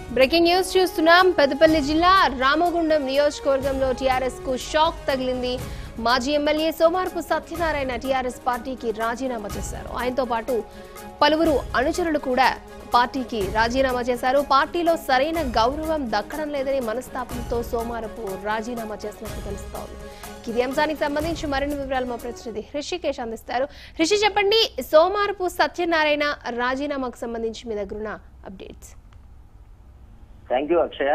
Breaking news చూస్తున్నాం పెద్దపల్లి జిల్లా రామగుండం నియోజకవర్గంలో టీఆర్ఎస్ కు షాక్ తగిలింది మాజీ ఎమ్మెల్యే సోమార్పు సత్యనారాయణ టీఆర్ఎస్ పార్టీకి రాజీనామా చేశారు ఆయనతో పాటు పలువురు అనుచరులు కూడా పార్టీకి రాజీనామా చేశారు పార్టీలో సరైన గౌరవం దక్కడం లేదని మనస్తాపంతో సోమారపు రాజీనామా చేసినట్టు తెలుస్తోంది ఇది అంశానికి సంబంధించి మరిన్ని వివరాలు మా ప్రతినిధి హృషికేష్ అందిస్తారు హృషి చెప్పండి సోమారపు సత్యనారాయణ రాజీనామాకు సంబంధించి మీ దగ్గరున్న అప్డేట్స్ థ్యాంక్ యూ అక్షయ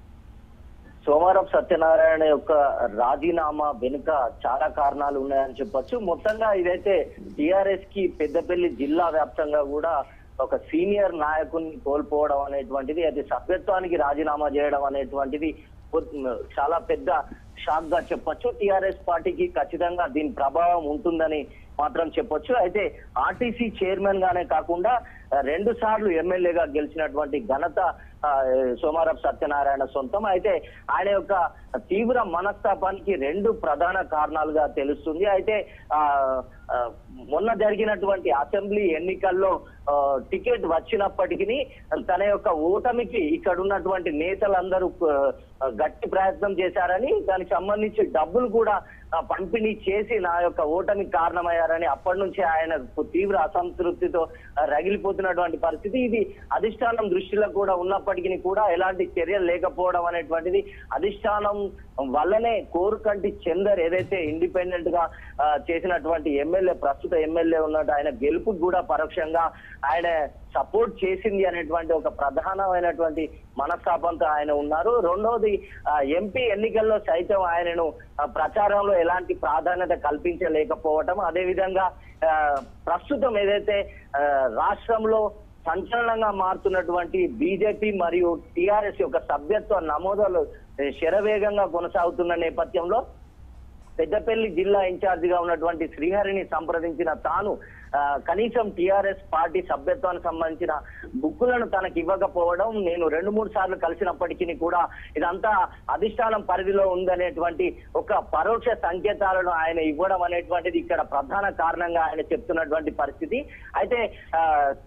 సోమవారం సత్యనారాయణ యొక్క రాజీనామా వెనుక చాలా కారణాలు ఉన్నాయని చెప్పొచ్చు మొత్తంగా ఇదైతే టిఆర్ఎస్ కి పెద్దపల్లి జిల్లా వ్యాప్తంగా కూడా ఒక సీనియర్ నాయకుడిని కోల్పోవడం అనేటువంటిది అది సభ్యత్వానికి రాజీనామా చేయడం అనేటువంటిది పొ- చాలా పెద్ద షాక్ గా చెప్పొచ్చు టిఆర్ఎస్ పార్టీకి ఖచ్చితంగా దీని ప్రభావం ఉంటుందని మాత్రం చెప్పొచ్చు అయితే ఆర్టీసీ చైర్మన్ గానే కాకుండా ఆ, రెండు సార్లు ఎమ్మెల్యేగా గెలిచినటువంటి ఘనత ఆ, సోమారపు సత్యనారాయణ సొంతం అయితే ఆయన యొక్క తీవ్ర మనస్తాపానికి రెండు ప్రధాన కారణాలుగా తెలుస్తుంది అయితే ఆ ఆ, మొన్న జరిగినటువంటి అసెంబ్లీ ఎన్నికల్లో ఆ, టికెట్ వచ్చినప్పటికీ తన యొక్క ఓటమికి ఇక్కడ ఉన్నటువంటి నేతలందరూ ఆ, గట్టి ప్రయత్నం చేశారని దానికి సంబంధించి డబ్బులు కూడా ఆ, పంపిణీ చేసి నా యొక్క ఓటమికి కారణమయ్యారని అప్పటి నుంచి ఆయన తీవ్ర అసంతృప్తితో ఆ, రగిలిపోతున్నటువంటి పరిస్థితి ఇది అధిష్టానం దృష్టిలో కూడా ఉన్నప్పటికీ కూడా ఎలాంటి చర్యలు లేకపోవడం అనేటువంటిది అధిష్టానం వల్లనే కోరుకంటి చందర్ ఏదైతే ఇండిపెండెంట్ గా ఆ, చేసినటువంటి ఎమ్మెల్యే ప్రస్తుత ఎమ్మెల్యే ఉన్నట్టు ఆయన గెలుపుకు కూడా పరోక్షంగా ఆయన సపోర్ట్ చేసింది అనేటువంటి ఒక ప్రధానమైనటువంటి మనస్తాపంతో ఆయన ఉన్నారు రెండవది ఆ, ఎంపీ ఎన్నికల్లో సైతం ఆయనను ఆ, ప్రచారంలో ఎలాంటి ప్రాధాన్యత కల్పించలేకపోవటం అదేవిధంగా ఆ, ప్రస్తుతం ఏదైతే ఆ, రాష్ట్రంలో సంచలనంగా మారుతున్నటువంటి బీజేపీ మరియు టిఆర్ఎస్ యొక్క సభ్యత్వ నమోదాలు ఏ, శరవేగంగా కొనసాగుతున్న నేపథ్యంలో పెద్దపల్లి జిల్లా ఇన్ఛార్జిగా ఉన్నటువంటి శ్రీహరిని సంప్రదించిన తాను ఆ, కనీసం టిఆర్ఎస్ పార్టీ సభ్యత్వానికి సంబంధించిన బుక్కులను తనకి ఇవ్వకపోవడం నేను రెండు మూడు సార్లు కలిసినప్పటికీ కూడా ఇదంతా అధిష్టానం పరిధిలో ఉందనేటువంటి ఒక పరోక్ష సంకేతాలను ఆయన ఇవ్వడం అనేటువంటిది ఇక్కడ ప్రధాన కారణంగా ఆయన చెప్తున్నటువంటి పరిస్థితి అయితే ఆ,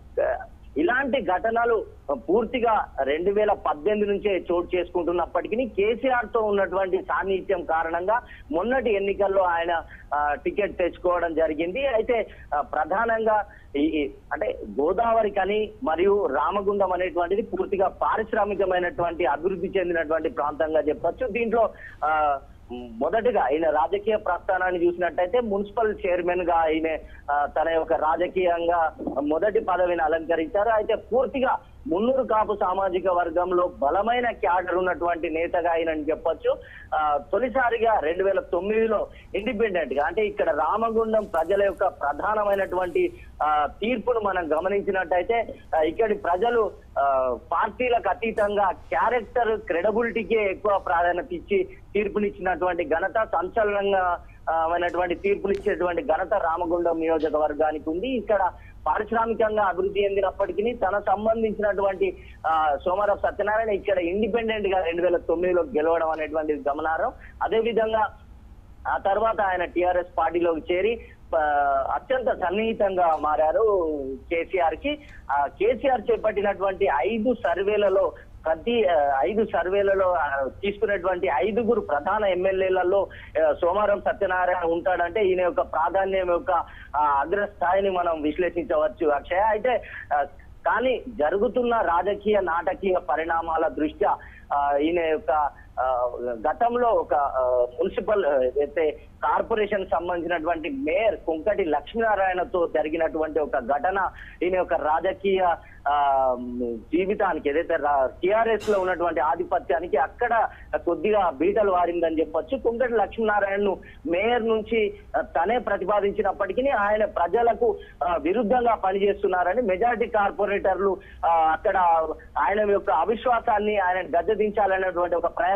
ఇలాంటి ఘటనలు పూర్తిగా రెండు వేల పద్దెనిమిది నుంచే చోటు చేసుకుంటున్నప్పటికీ కేసీఆర్ తో ఉన్నటువంటి సాన్నిహిత్యం కారణంగా మొన్నటి ఎన్నికల్లో ఆయన ఆ, టికెట్ తెచ్చుకోవడం జరిగింది అయితే ఆ, ప్రధానంగా ఈ ఈ- అంటే గోదావరి కని మరియు రామగుండం అనేటువంటిది పూర్తిగా పారిశ్రామికమైనటువంటి అభివృద్ధి చెందినటువంటి ప్రాంతంగా చెప్పొచ్చు దీంట్లో ఆ మొదటగా ఈయన రాజకీయ ప్రస్థానాన్ని చూసినట్టయితే మున్సిపల్ చైర్మన్ గా ఈయన ఆ, తన యొక్క రాజకీయంగా మొదటి పదవిని అలంకరించారు అయితే పూర్తిగా మున్నూరు కాపు సామాజిక వర్గంలో బలమైన క్యాడర్ ఉన్నటువంటి నేతగా ఆయనని చెప్పొచ్చు ఆ, తొలిసారిగా రెండు వేల తొమ్మిదిలో ఇండిపెండెంట్ గా అంటే ఇక్కడ రామగుండం ప్రజల యొక్క ప్రధానమైనటువంటి ఆ, తీర్పును మనం గమనించినట్టయితే ఆ, ఇక్కడి ప్రజలు ఆ, పార్టీలకు అతీతంగా క్యారెక్టర్ క్రెడబిలిటీకే ఎక్కువ ప్రాధాన్యత ఇచ్చి తీర్పునిచ్చినటువంటి ఘనత సంచలనంగా ఆ, అయినటువంటి తీర్పునిచ్చేటువంటి ఘనత రామగుండం నియోజకవర్గానికి ఉంది ఇక్కడ పారిశ్రామికంగా అభివృద్ధి చెందినప్పటికీ తన సంబంధించినటువంటి ఆ, సోమవారం సత్యనారాయణ ఇక్కడ ఇండిపెండెంట్ గా రెండు వేల తొమ్మిదిలో గెలవడం అనేటువంటిది గమనార్హం అదే విధంగా ఆ తర్వాత ఆయన టిఆర్ఎస్ పార్టీలోకి చేరి ఆ, అత్యంత సన్నిహితంగా మారారు కేసీఆర్ కి ఆ, కేసీఆర్ చేపట్టినటువంటి ఐదు సర్వేలలో ప్రతి ఆ, ఐదు సర్వేలలో ఆ, తీసుకున్నటువంటి ఐదుగురు ప్రధాన ఎమ్మెల్యేలలో ఆ, సోమవారం సత్యనారాయణ ఉంటాడంటే ఈయన యొక్క ప్రాధాన్యం యొక్క ఆ, అగ్రస్థాయిని మనం విశ్లేషించవచ్చు అక్షయ అయితే ఆ, కానీ జరుగుతున్న రాజకీయ నాటకీయ పరిణామాల దృష్ట్యా ఆ, ఈయన యొక్క ఆ, గతంలో ఒక ఆ, మున్సిపల్ ఆ, ఏదైతే కార్పొరేషన్ సంబంధించినటువంటి మేయర్ కుంకటి లక్ష్మీనారాయణతో జరిగినటువంటి ఒక ఘటన ఈయన యొక్క రాజకీయ ఆ, జీవితానికి ఏదైతే టిఆర్ఎస్ లో ఉన్నటువంటి ఆధిపత్యానికి అక్కడ కొద్దిగా బీటలు వారిందని చెప్పొచ్చు కుంకటి లక్ష్మీనారాయణను మేయర్ నుంచి ఆ, తనే ప్రతిపాదించినప్పటికీ ఆయన ప్రజలకు ఆ, విరుద్ధంగా పనిచేస్తున్నారని మెజారిటీ కార్పొరేటర్లు ఆ, అక్కడ ఆయన యొక్క అవిశ్వాసాన్ని ఆయన గద్దెదించాలనేటువంటి ఒక ప్రయత్నం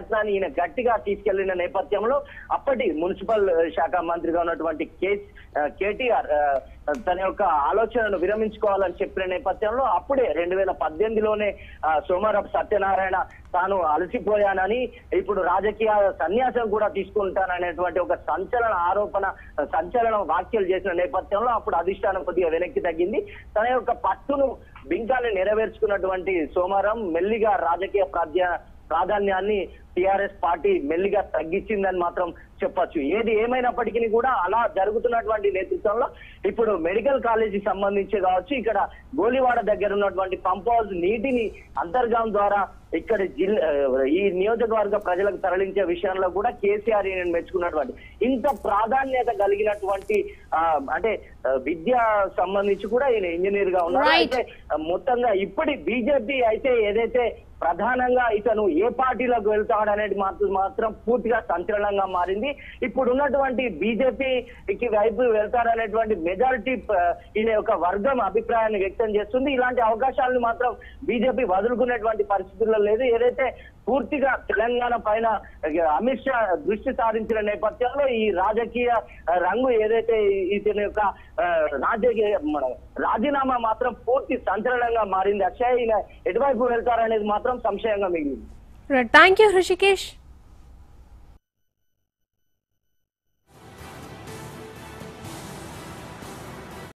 ప్రయత్నాన్ని ఈయన గట్టిగా తీసుకెళ్లిన నేపథ్యంలో అప్పటి మున్సిపల్ శాఖ మంత్రిగా ఉన్నటువంటి కే కేటీఆర్ ఆ, తన యొక్క ఆలోచనను విరమించుకోవాలని చెప్పిన నేపథ్యంలో అప్పుడే రెండు వేల పద్దెనిమిదిలోనే ఆ, సోమారపు సత్యనారాయణ తాను అలసిపోయానని ఇప్పుడు రాజకీయ సన్యాసం కూడా తీసుకుంటాననేటువంటి ఒక సంచలన ఆరోపణ సంచలన వ్యాఖ్యలు చేసిన నేపథ్యంలో అప్పుడు అధిష్టానం కొద్దిగా వెనక్కి తగ్గింది తన యొక్క పట్టును బింకాన్ని నెరవేర్చుకున్నటువంటి సోమారం మెల్లిగా రాజకీయ ప్రాధ్య ప్రాధాన్యాన్ని టిఆర్ఎస్ పార్టీ మెల్లిగా తగ్గించిందని మాత్రం చెప్పొచ్చు ఏది ఏమైనప్పటికీ కూడా అలా జరుగుతున్నటువంటి నేతృత్వంలో ఇప్పుడు మెడికల్ కాలేజీ సంబంధించి కావచ్చు ఇక్కడ గోలివాడ దగ్గర ఉన్నటువంటి పంప్ హౌస్ నీటిని అంతర్గాం ద్వారా ఇక్కడ జిల్లా ఈ నియోజకవర్గ ప్రజలకు తరలించే విషయంలో కూడా కేసీఆర్ ఈయన మెచ్చుకున్నటువంటి ఇంత ప్రాధాన్యత కలిగినటువంటి ఆ, అంటే ఆ, విద్య సంబంధించి కూడా ఈయన ఇంజనీర్ గా ఉన్నారు Right. అయితే ఆ, మొత్తంగా ఇప్పటి బీజేపీ అయితే ఏదైతే ప్రధానంగా ఇతను ఏ పార్టీలోకి వెళ్తాడు అనేది మాత్రం మాత్రం పూర్తిగా సంచలనంగా మారింది ఇప్పుడు ఉన్నటువంటి బీజేపీకి వైపు వెళ్తారనేటువంటి మెజారిటీ ఈయన యొక్క వర్గం అభిప్రాయాన్ని వ్యక్తం చేస్తుంది ఇలాంటి అవకాశాలను మాత్రం బీజేపీ వదులుకునేటువంటి పరిస్థితుల్లో లేదు ఏదైతే పూర్తిగా తెలంగాణ పైన అమిత్ షా దృష్టి సారించిన నేపథ్యంలో ఈ రాజకీయ ఆ, రంగు ఏదైతే ఇతని యొక్క ఆ, రాజకీయ మన రాజీనామా మాత్రం పూర్తి సంచలనంగా మారింది అక్షయ్ ఈయన ఎటువైపు వెళ్తారనేది మాత్రం సంశయంగా మిగిలింది థ్యాంక్ యూ హృషికేష్